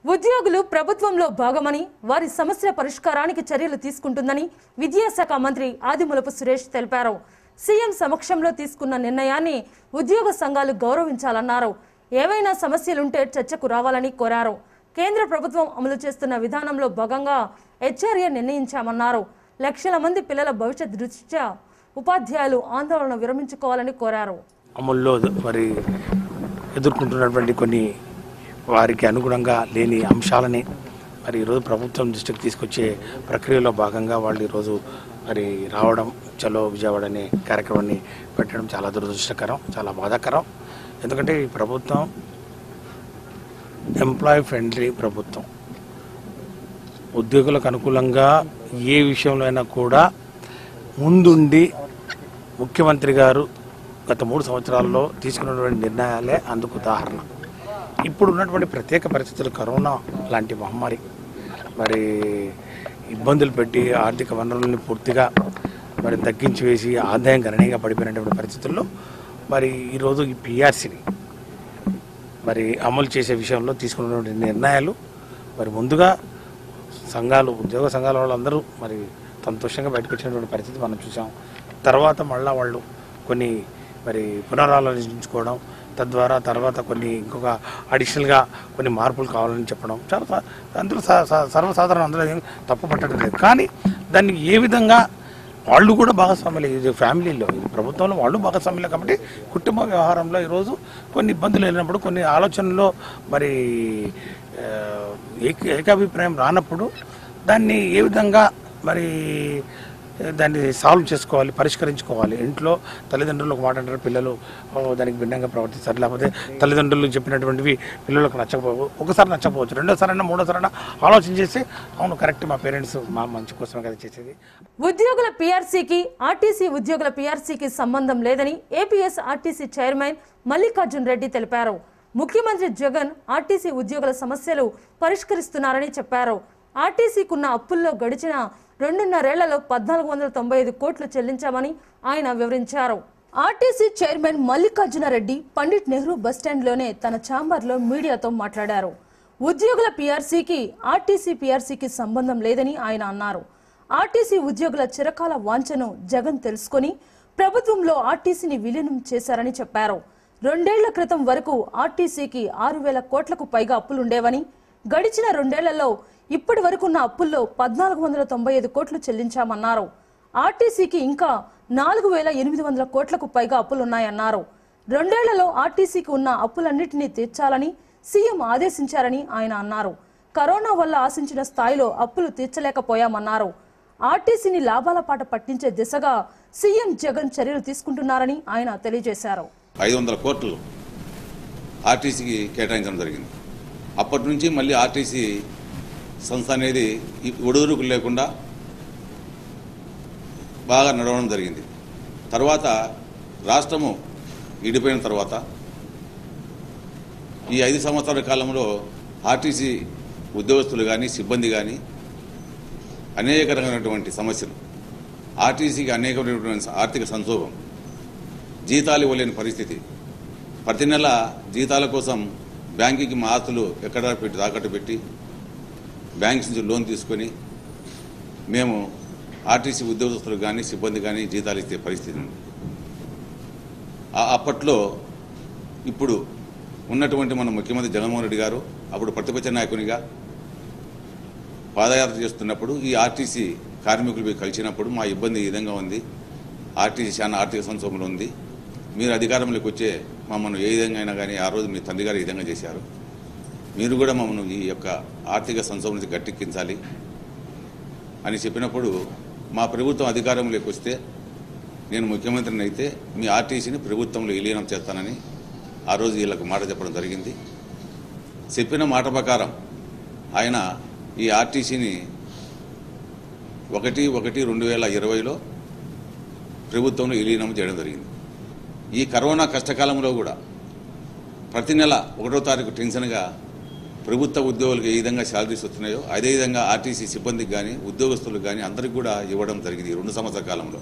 ఉద్యోగులు ప్రభుత్వంలో భాగమని వారి సమస్యల పరిష్కారానికి చర్యలు తీసుకుంటుందని విద్యాశాఖ మంత్రి ఆదిమూలపు సురేష్ తెలిపారు సీఎం సమక్షంలో తీసుకున్న నిర్ణయాన్ని ఉద్యోగ సంఘాలు గౌరవించాలన్నారు ఏవైనా సమస్యలుంటే చర్చకు రావాలని కోరారు కేంద్ర ప్రభుత్వం అమలు చేస్తున్న విధానంలో భాగంగా హెచ్ఆర్ఏ నిర్ణయించామన్నారు లక్షల మంది పిల్లల భవిష్యత్ దృష్ట్యా ఉపాధ్యాయులు ఆందోళన విరమించుకోవాలని కోరారు అమల్లో మరి ఎదుర్కొంటున్నటువంటి కొన్ని వారికి అనుగుణంగా లేని అంశాలని మరి ఈరోజు ప్రభుత్వం దృష్టికి తీసుకొచ్చే ప్రక్రియలో భాగంగా వాళ్ళు ఈరోజు మరి రావడం చలో విజయవాడ అనే కార్యక్రమాన్ని పెట్టడం చాలా దురదృష్టకరం చాలా బాధాకరం ఎందుకంటే ఈ ప్రభుత్వం ఎంప్లాయ్ ఫ్రెండ్లీ ప్రభుత్వం ఉద్యోగులకు అనుకూలంగా ఏ విషయంలో అయినా కూడా ముందుండి ముఖ్యమంత్రి గారు గత మూడు సంవత్సరాల్లో తీసుకున్నటువంటి నిర్ణయాలే అందుకు ఉదాహరణ ఇప్పుడు ఉన్నటువంటి ప్రత్యేక పరిస్థితులు కరోనా లాంటి మహమ్మారి మరి ఇబ్బందులు పెట్టి ఆర్థిక వనరులను పూర్తిగా మరి తగ్గించి వేసి ఆదాయం గణనీయంగా పడిపోయినటువంటి పరిస్థితుల్లో మరి ఈరోజు ఈ పిఆర్సీని మరి అమలు చేసే విషయంలో తీసుకున్నటువంటి నిర్ణయాలు మరి ముందుగా సంఘాలు ఉద్యోగ సంఘాల వాళ్ళందరూ మరి సంతోషంగా బయటకు వచ్చినటువంటి పరిస్థితి మనం చూసాం తర్వాత మళ్ళా వాళ్ళు కొన్ని మరి పునరాలోచించుకోవడం తద్వారా తర్వాత కొన్ని ఇంకొక అడిషనల్గా కొన్ని మార్పులు కావాలని చెప్పడం చాలా స- అందరూ స- స- సర్వసాధారణ అందరూ ఏం తప్పు పట్టడం లేదు కానీ దాన్ని ఏ విధంగా వాళ్ళు కూడా భాగస్వాములే ఇది ఫ్యామిలీలో ఇది ప్రభుత్వంలో వాళ్ళు భాగస్వాములే కాబట్టి కుటుంబ వ్యవహారంలో ఈరోజు కొన్ని ఇబ్బందులు వెళ్ళినప్పుడు కొన్ని ఆలోచనలో మరి ఆ, ఏక ఏకాభిప్రాయం రానప్పుడు దాన్ని ఏ విధంగా మరి ఆ, దాన్ని సాల్వ్ చేసుకోవాలి పరిష్కరించుకోవాలి ఇంట్లో తల్లిదండ్రులు ఒక మాట అంటారు పిల్లలు ఓ, దానికి భిన్నంగా ప్రవర్తిస్తారు లేకపోతే తల్లిదండ్రులు చెప్పినటువంటివి పిల్లలకు నచ్చకపోవు ఒకసారి నచ్చకపోవచ్చు రెండోసారి అయినా మూడోసారి అయినా ఆలోచన చేసి అవును కరెక్ట్ మా పేరెంట్స్ మా మంచి కోసమే కదా చేసేది ఉద్యోగుల పీఆర్సీకి ఆర్టీసీ ఉద్యోగుల పీఆర్సీకి సంబంధం లేదని APS RTC chairman Mallikarjun Reddy తెలిపారు ముఖ్యమంత్రి జగన్ ఆర్టీసీ ఉద్యోగుల సమస్యలు పరిష్కరిస్తున్నారని చెప్పారు ఆర్టీసీకున్న అప్పుల్లో గడిచిన రెండున్నరేళ్లలో పద్నాలుగు వందల తొంభై ఐదు కోట్లు చెల్లించామని ఆయన వివరించారు ఆర్టీసీ చైర్మన్ మల్లికార్జున రెడ్డి పండిట్ నెహ్రూ బస్టాండ్లోనే తన ఛాంబర్లో మీడియాతో మాట్లాడారు ఉద్యోగుల పీఆర్సీకి ఆర్టీసీ పీఆర్సీకి సంబంధం లేదని ఆయన అన్నారు ఆర్టీసీ ఉద్యోగుల చిరకాల వాంఛను జగన్ తెలుసుకొని ప్రభుత్వంలో ఆర్టీసీని విలీనం చేశారని చెప్పారు రెండేళ్ల క్రితం వరకు ఆర్టీసీకి ఆరు వేల కోట్లకు పైగా అప్పులుండేవని గడిచిన రెండేళ్లలో ఇప్పటి వరకున్న అప్పుల్లో పద్నాలుగు వందల తొంభై ఐదు కోట్లు చెల్లించామన్నారు ఆర్టీసీకి ఇంకా నాలుగు వేల ఎనిమిది వందల కోట్లకు పైగా అప్పులున్నాయన్నారు రెండేళ్లలో ఆర్టీసీకి ఉన్న అప్పులన్నింటినీ తీర్చాలని సీఎం ఆదేశించారని ఆయన అన్నారు కరోనా వల్ల ఆశించిన స్థాయిలో అప్పులు తీర్చలేకపోయామన్నారు ఆర్టీసీని లాభాల పాట పట్టించే దిశగా సీఎం జగన్ చర్యలు తీసుకుంటున్నారని ఆయన తెలియజేశారు ఐదు వందల కోట్లు ఆర్టీసీకి కేటాయించడం జరిగింది అప్పటి నుంచి మళ్ళీ ఆర్టీసీ సంస్థ అనేది ఈ ఒడిదుడుకులు లేకుండా బాగా నడవడం జరిగింది తర్వాత రాష్ట్రము విడిపోయిన తర్వాత ఈ ఐదు సంవత్సరాల కాలంలో ఆర్టీసీ ఉద్యోగస్తులు కానీ సిబ్బంది కానీ అనేక రకమైనటువంటి సమస్యలు ఆర్టీసీకి అనేకమైనటువంటి ఆర్థిక సంక్షోభం జీతాలు ఇవ్వలేని పరిస్థితి ప్రతి నెల జీతాల కోసం బ్యాంకుకి మా ఆస్తులు ఎక్కడ పెట్టి తాకట్టు పెట్టి బ్యాంక్స్ నుంచి లోన్ తీసుకొని మేము ఆర్టీసీ ఉద్యోగస్తులు కానీ సిబ్బంది కానీ జీతాలు ఇచ్చే పరిస్థితి ఉంది ఆ- అప్పట్లో ఇప్పుడు ఉన్నటువంటి మన ముఖ్యమంత్రి జగన్మోహన్ రెడ్డి గారు అప్పుడు ప్రతిపక్ష నాయకునిగా పాదయాత్ర చేస్తున్నప్పుడు ఈ ఆర్టీసీ కార్మికులు పోయి కలిసినప్పుడు మా ఇబ్బంది ఈ విధంగా ఉంది ఆర్టీసీ చాలా ఆర్థిక సంక్షోభంలో ఉంది మీరు అధికారంలోకి వచ్చే మమ్మల్ని ఏ విధంగా అయినా కానీ ఆ రోజు మీ తండ్రి గారు ఈ విధంగా చేశారు మీరు కూడా మమ్మల్ని ఈ యొక్క ఆర్థిక సంక్షోభం నుంచి గట్టెక్కించాలి అని చెప్పినప్పుడు మా ప్రభుత్వం అధికారంలోకి వస్తే నేను ముఖ్యమంత్రిని అయితే మీ ఆర్టీసీని ప్రభుత్వంలో విలీనం చేస్తానని ఆ రోజు వీళ్ళకు మాట చెప్పడం జరిగింది చెప్పిన మాట ప్రకారం ఆయన ఈ ఆర్టీసీని ఒకటి ఒకటి రెండు వేల ఇరవైలో ప్రభుత్వంలో విలీనం చేయడం జరిగింది ఈ కరోనా కష్టకాలంలో కూడా ప్రతి నెల ఒకటో తారీఖు టెన్షన్గా ప్రభుత్వ ఉద్యోగులకు ఏ విధంగా శాలరీస్ వస్తున్నాయో అదేవిధంగా ఆర్టీసీ సిబ్బందికి కానీ ఉద్యోగస్తులకు కానీ అందరికీ కూడా ఇవ్వడం జరిగింది ఈ రెండు సంవత్సరాల కాలంలో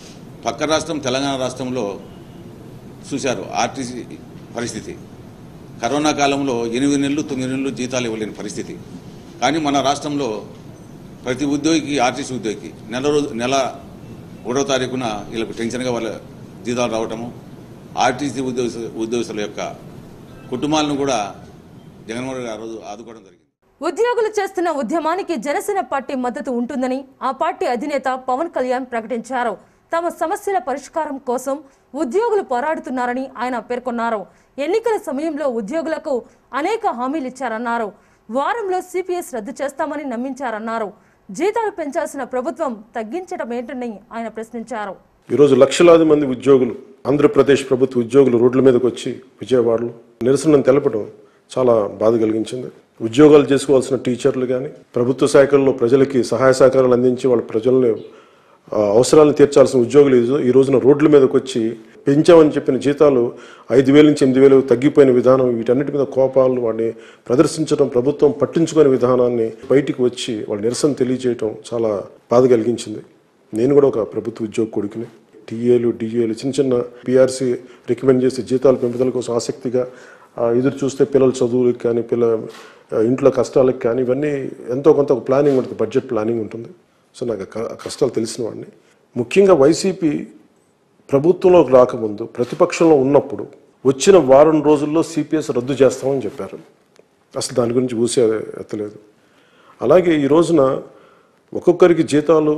పక్క రాష్ట్రం తెలంగాణ రాష్ట్రంలో చూశారు ఆర్టీసీ పరిస్థితి కరోనా కాలంలో ఎనిమిది నెలలు తొమ్మిది నెలలు జీతాలు ఇవ్వలేని పరిస్థితి కానీ మన రాష్ట్రంలో ప్రతి ఉద్యోగికి ఆర్టీసీ ఉద్యోగికి నెల రోజు నెల ఒకటో తారీఖున వీళ్ళకు టెన్షన్గా వాళ్ళ జీతాలు రావటము ఆర్టీసీ ఉద్యోగ ఉద్యోగస్తుల యొక్క కుటుంబాలను కూడా జగన్మోహన్ రెడ్డి ఆ రోజు ఆదుకోవడం జరిగింది ఉద్యోగులు చేస్తున్న ఉద్యమానికి జనసేన పార్టీ మద్దతు ఉంటుందని ఆ పార్టీ అధినేత పవన్ కళ్యాణ్ ప్రకటించారు తమ సమస్యల పరిష్కారం కోసం ఉద్యోగులు పోరాడుతున్నారని ఆయన పేర్కొన్నారు ఎన్నికల సమయంలో ఉద్యోగులకు అనేక హామీలు ఇచ్చారన్నారు వారంలో సిపిఎస్ రద్దు చేస్తామని నమ్మించారన్నారు జీతాలు పెంచాల్సిన ప్రభుత్వం తగ్గించడం ఏంటని ఆయన ప్రశ్నించారు ఈరోజు లక్షలాది మంది ఉద్యోగులు ఆంధ్రప్రదేశ్ ప్రభుత్వ ఉద్యోగులు రోడ్ల మీదకి వచ్చి విజయవాడలో నిరసనను తెలపడం చాలా బాధ కలిగించింది ఉద్యోగాలు చేసుకోవాల్సిన టీచర్లు కానీ ప్రభుత్వ శాఖల్లో ప్రజలకి సహాయ సహకారాలు అందించి వాళ్ళ ప్రజల్ని ఆ, అవసరాలను తీర్చాల్సిన ఉద్యోగులు ఈ రోజు- ఈ రోజున రోడ్ల మీదకి వచ్చి పెంచామని చెప్పిన జీతాలు ఐదు వేల నుంచి ఎనిమిది వేలు తగ్గిపోయిన విధానం వీటన్నిటి మీద కోపాలు వాడిని ప్రదర్శించడం ప్రభుత్వం పట్టించుకునే విధానాన్ని బయటికి వచ్చి వాళ్ళ నిరసన తెలియజేయటం చాలా బాధ కలిగించింది నేను కూడా ఒక ప్రభుత్వ ఉద్యోగ కొడుకుని టీఏలు డిఏలు చిన్న చిన్న పిఆర్సీ రికమెండ్ చేసే జీతాల పెంపుదల కోసం ఆసక్తిగా ఆ, ఎదురు చూస్తే పిల్లల చదువులకు కానీ పిల్ల ఆ, ఇంట్లో కష్టాలకు కానీ ఇవన్నీ ఎంతో కొంత ఒక ప్లానింగ్ ఉంటుంది బడ్జెట్ ప్లానింగ్ ఉంటుంది సో నాకు ఆ క- ఆ కష్టాలు తెలిసిన వాడిని ముఖ్యంగా వైసీపీ ప్రభుత్వంలోకి రాకముందు ప్రతిపక్షంలో ఉన్నప్పుడు వచ్చిన వారం రోజుల్లో సిపిఎస్ రద్దు చేస్తామని చెప్పారు అసలు దాని గురించి ఊసే ఎత్తలేదు అలాగే ఈ రోజున ఒక్కొక్కరికి జీతాలు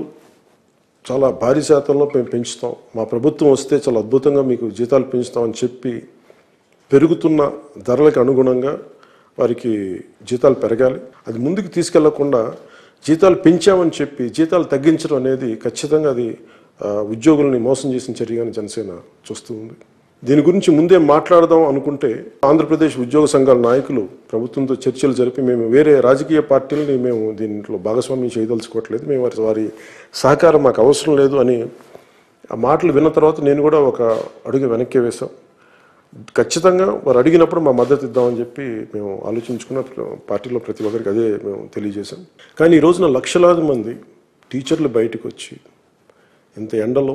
చాలా భారీ శాతంలో మేము పెంచుతాం మా ప్రభుత్వం వస్తే చాలా అద్భుతంగా మీకు జీతాలు పెంచుతామని చెప్పి పెరుగుతున్న ధరలకు అనుగుణంగా వారికి జీతాలు పెరగాలి అది ముందుకు తీసుకెళ్లకుండా జీతాలు పెంచామని చెప్పి జీతాలు తగ్గించడం అనేది ఖచ్చితంగా అది ఆ, ఉద్యోగుల్ని మోసం చేసిన చర్యగానే జనసేన చూస్తూ ఉంది దీని గురించి ముందే మాట్లాడదాం అనుకుంటే ఆంధ్రప్రదేశ్ ఉద్యోగ సంఘాల నాయకులు ప్రభుత్వంతో చర్చలు జరిపి మేము వేరే రాజకీయ పార్టీలని మేము దీంట్లో భాగస్వామ్యం చేయదలుచుకోవట్లేదు మేము వారి వారి సహకారం మాకు అవసరం లేదు అని ఆ మాటలు విన్న తర్వాత నేను కూడా ఒక అడుగు వెనక్కి వేశాం ఖచ్చితంగా వారు అడిగినప్పుడు మా మద్దతు ఇద్దామని చెప్పి మేము ఆలోచించుకున్న ప్ర- పార్టీలో ప్రతి ఒక్కరికి అదే మేము తెలియజేశాం కానీ ఈ రోజున లక్షలాది మంది టీచర్లు బయటకు వచ్చి ఇంత ఎండలో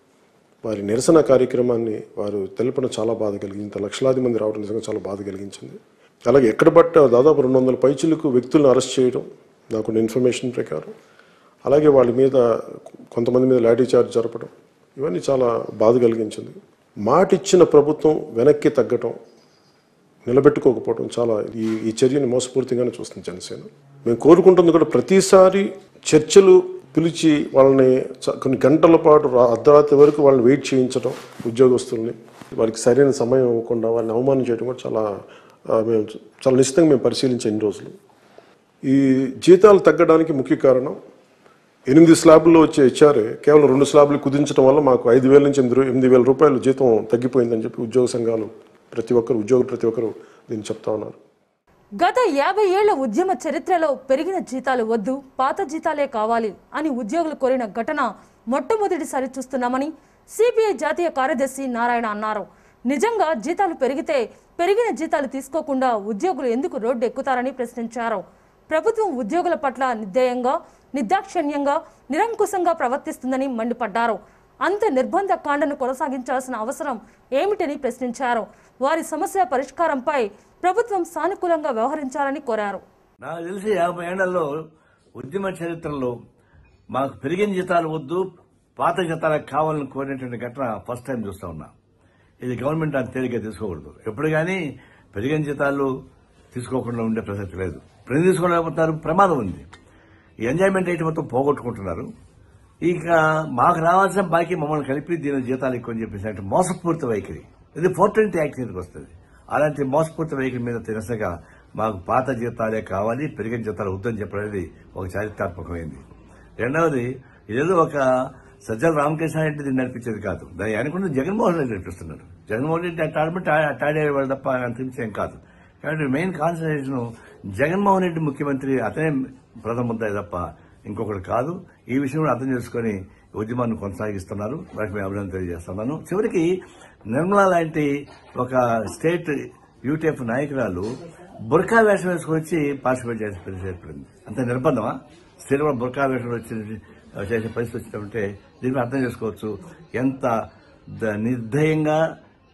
వారి నిరసన కార్యక్రమాన్ని వారు తెలపడం చాలా బాధ కలిగింది ఇంత లక్షలాది మంది రావడం నిజంగా చాలా బాధ కలిగించింది అలాగే ఎక్కడ పట్ట దాదాపు రెండు వందల పైచులకు వ్యక్తులను అరెస్ట్ చేయడం నాకున్న ఇన్ఫర్మేషన్ ప్రకారం అలాగే వాళ్ళ మీద కొంతమంది మీద లాఠీ చార్జ్ జరపడం ఇవన్నీ చాలా బాధ కలిగించింది మాట ఇచ్చిన ప్రభుత్వం వెనక్కి తగ్గటం నిలబెట్టుకోకపోవడం చాలా ఈ ఈ చర్యని మోసపూరితంగానే చూస్తుంది జనసేన మేము కోరుకుంటుంది కూడా ప్రతిసారి చర్చలు పిలిచి వాళ్ళని చ- కొన్ని గంటల పాటు రా- అర్ధరాత్రి వరకు వాళ్ళని వెయిట్ చేయించడం ఉద్యోగస్తుల్ని వారికి సరైన సమయం ఇవ్వకుండా వాళ్ళని అవమానం చేయడం కూడా చాలా ఆ, మేము చాలా నిశ్చితంగా మేము పరిశీలించే ఎన్ని రోజులు ఈ జీతాలు తగ్గడానికి ముఖ్య కారణం ఎనిమిది స్లాబ్లో వచ్చే హెచ్ఆర్ఏ కేవలం రెండు స్లాబ్లు కుదించడం వల్ల మాకు ఐదు వేల నుంచి ఎనిమిది ఎనిమిది వేల రూపాయలు జీతం తగ్గిపోయిందని చెప్పి ఉద్యోగ సంఘాలు ప్రతి ఒక్కరు ఉద్యోగులు ప్రతి ఒక్కరు దీన్ని చెప్తా ఉన్నారు గత యాభై ఏళ్ల ఉద్యమ చరిత్రలో పెరిగిన జీతాలు వద్దు పాత జీతాలే కావాలి అని ఉద్యోగులు కోరిన ఘటన మొట్టమొదటిసారి చూస్తున్నామని సిపిఐ జాతీయ కార్యదర్శి నారాయణ అన్నారు నిజంగా జీతాలు పెరిగితే పెరిగిన జీతాలు తీసుకోకుండా ఉద్యోగులు ఎందుకు రోడ్డు ఎక్కుతారని ప్రశ్నించారు ప్రభుత్వం ఉద్యోగుల పట్ల నిర్దయంగా నిర్దాక్షిణ్యంగా నిరంకుశంగా ప్రవర్తిస్తుందని మండిపడ్డారు అంత నిర్బంధ కాండను కొనసాగించాల్సిన అవసరం ఏమిటని ప్రశ్నించారు వారి సమస్య పరిష్కారంపై ప్రభుత్వం సానుకూలంగా వ్యవహరించాలని కోరారు నాకు తెలిసి యాభై ఏళ్లలో ఉద్యమ చరిత్రలో మాకు పెరిగిన జీతాలు వద్దు పాత జీతాలకు కావాలని కోరినటువంటి ఘటన ఫస్ట్ టైం చూస్తా ఉన్నా ఇది గవర్నమెంట్ అంత తేలిగ్గా తీసుకోకూడదు ఎప్పుడు కానీ పెరిగిన జీతాలు తీసుకోకుండా ఉండే ప్రసక్తి లేదు ఇప్పుడు తీసుకోలేకపోతున్నారు ప్రమాదం ఉంది ఈ ఎంజాయ్మెంట్ అయితే మొత్తం పోగొట్టుకుంటున్నారు ఇక మాకు రావాల్సిన బాకీ మమ్మల్ని కలిపి దీని జీతాలు ఎక్కువ అని చెప్పేసి అంటే మోసపూరిత వైఖరి ఇది ఫోర్ ట్వంటీ యాక్ట్ కిందకి వస్తుంది అలాంటి మోసపూరిత వైఖరి మీద తెలిసగా మాకు పాత జీతాలే కావాలి పెరిగిన జీతాలు వద్దని చెప్పడం ఒక చారిత్రాత్మకమైంది రెండవది ఇదేదో ఒక సజ్జల రామకృష్ణ రెడ్డి దీన్ని నడిపించేది కాదు దాన్ని అనుకుంటే జగన్మోహన్ రెడ్డి నడిపిస్తున్నాడు జగన్మోహన్ రెడ్డి అట్లా ఆడమంటే అట్టాడేవాడు తప్ప అంతమించి ఏం కాదు కాబట్టి మెయిన్ కాన్సన్ట్రేషన్ జగన్మోహన్ రెడ్డి ముఖ్యమంత్రి అతనే ప్రథమ ముద్దాయి తప్ప ఇంకొకటి కాదు ఈ విషయం కూడా అర్థం చేసుకుని ఉద్యమాన్ని కొనసాగిస్తున్నారు వారికి మేము అభినందన తెలియజేస్తున్నాను చివరికి నిర్మలా లాంటి ఒక స్టేట్ యూటీఎఫ్ నాయకురాలు బుర్కా వేషం వేసుకొని వచ్చి పార్టిసిపేట్ చేసే పరిస్థితి ఏర్పడింది అంత నిర్బంధమా స్త్రీలు కూడా బుర్కా వేషం వచ్చి చేసే పరిస్థితి వచ్చినప్పుడే దీన్ని అర్థం చేసుకోవచ్చు ఎంత ద- నిర్దయంగా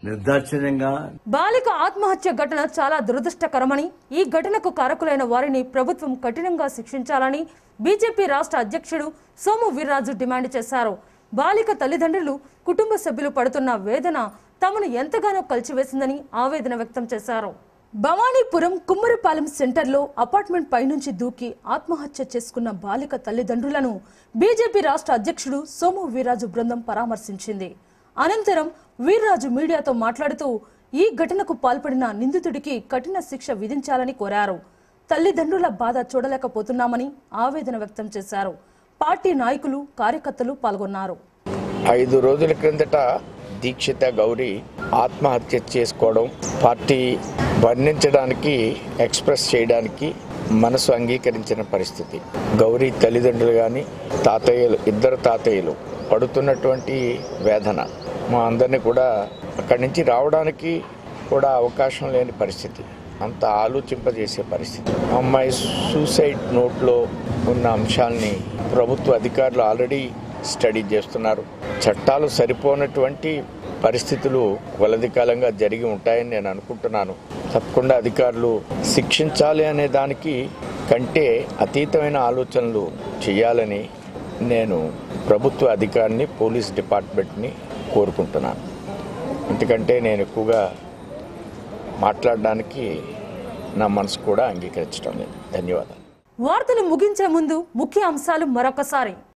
నిర్దాక్షిణ్యంగా బాలిక ఆత్మహత్య ఘటన చాలా దురదృష్టకరమని ఈ ఘటనకు కారకులైన వారిని ప్రభుత్వం కఠినంగా శిక్షించాలని బీజేపీ రాష్ట్ర అధ్యక్షుడు సోము వీర్రాజు డిమాండ్ చేశారు బాలిక తల్లిదండ్రులు కుటుంబ సభ్యులు పడుతున్న వేదన తమను ఎంతగానో కలిచివేసిందని ఆవేదన వ్యక్తం చేశారు భవానీపురం కుమ్మరిపాలెం సెంటర్లో అపార్ట్మెంట్ పైనుంచి దూకి ఆత్మహత్య చేసుకున్న బాలిక తల్లిదండ్రులను బీజేపీ రాష్ట్ర అధ్యక్షుడు సోము వీర్రాజు బృందం పరామర్శించింది అనంతరం వీర్రాజు మీడియాతో మాట్లాడుతూ ఈ ఘటనకు పాల్పడిన నిందితుడికి కఠిన శిక్ష విధించాలని కోరారు తల్లిదండ్రుల బాధ చూడలేకపోతున్నామని ఆవేదన వ్యక్తం చేశారు పార్టీ నాయకులు కార్యకర్తలు పాల్గొన్నారు ఐదు రోజుల క్రిందట దీక్షిత గౌరి ఆత్మహత్య చేసుకోవడం పార్టీ వర్ణించడానికి ఎక్స్ప్రెస్ చేయడానికి మనసు అంగీకరించిన పరిస్థితి గౌరీ తల్లిదండ్రులు కానీ తాతయ్యలు ఇద్దరు తాతయ్యలు పడుతున్నటువంటి వేదన మా అందరినీ కూడా అక్కడి నుంచి రావడానికి కూడా అవకాశం లేని పరిస్థితి అంత ఆలోచింపజేసే పరిస్థితి అమ్మాయి సూసైడ్ నోట్లో ఉన్న అంశాల్ని ప్రభుత్వ అధికారులు ఆల్రెడీ స్టడీ చేస్తున్నారు చట్టాలు సరిపోనటువంటి పరిస్థితులు కొలది కాలంగా జరిగి ఉంటాయని నేను అనుకుంటున్నాను తప్పకుండా అధికారులు శిక్షించాలి అనే దానికి కంటే అతీతమైన ఆలోచనలు చేయాలని నేను ప్రభుత్వ అధికారిని పోలీస్ డిపార్ట్మెంట్ని కోరుకుంటున్నాను ఎందుకంటే నేను ఎక్కువగా మాట్లాడడానికి నా మనసు కూడా అంగీకరించడం లేదు ధన్యవాదాలు వార్తలు ముగించే ముందు ముఖ్య అంశాలు మరొకసారి